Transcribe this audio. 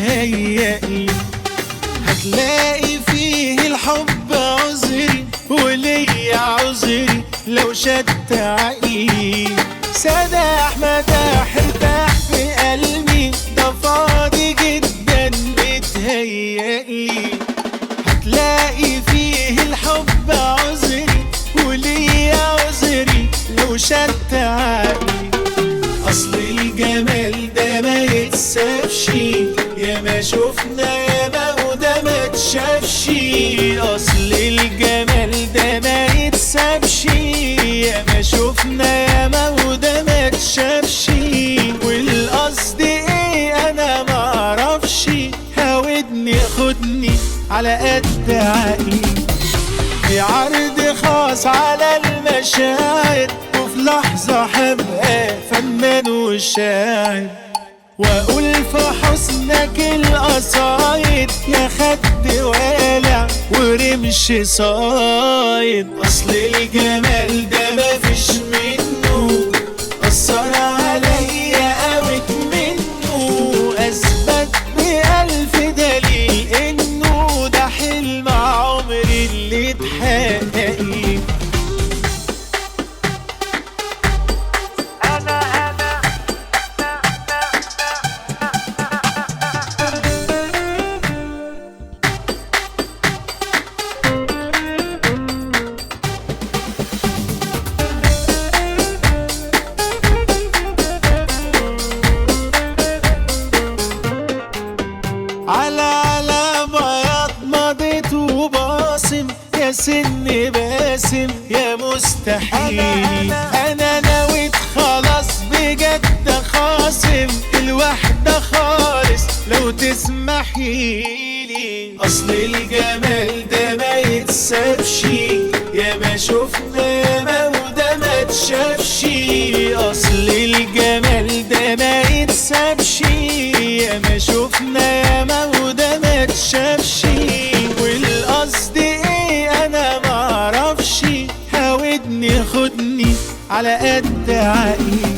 بتهيألي هتلاقي فيه الحب عذري وليا عذري لو شد عقلي سداح مداح ارتاح في قلبي ده فاضي جدا بتهيألي هتلاقي فيه الحب عذري وليا عذري لو شد عقلي اصل الجمال ده ما يتسابش يا ما شفنا يا ما وده ما تشافش اصل الجمال ده ما يتسابش يا ما شفنا يا ما وده ما تشافش والقصد ايه انا ما اعرفش هاودني خدني على قد عقلي في عرض خاص على المشاعر وفي لحظة هبقى فنان وشاعر واقول في حسنك القصايد يا خد والع ورمش صايد اصل الجمال ده مفيش منه اثر عليا قوت منه اثبت بألف دليل انه ده حلم عمري اللي اتحقق لي على على بياض مضيت وباسم يا سن باسم يا مستحيل انا نويت خلاص بجد خاصم الوحدة خالص لو تسمحيلي اصل الجمال ده ما يتسابش يا ما شفنا يا ما وده ما تشافش اصل الجمال ده ما يتسابش يا ما شفنا يا ما وده ما تشافش والقصد ايه انا ما اعرفش هاودني خدني على قد عقلي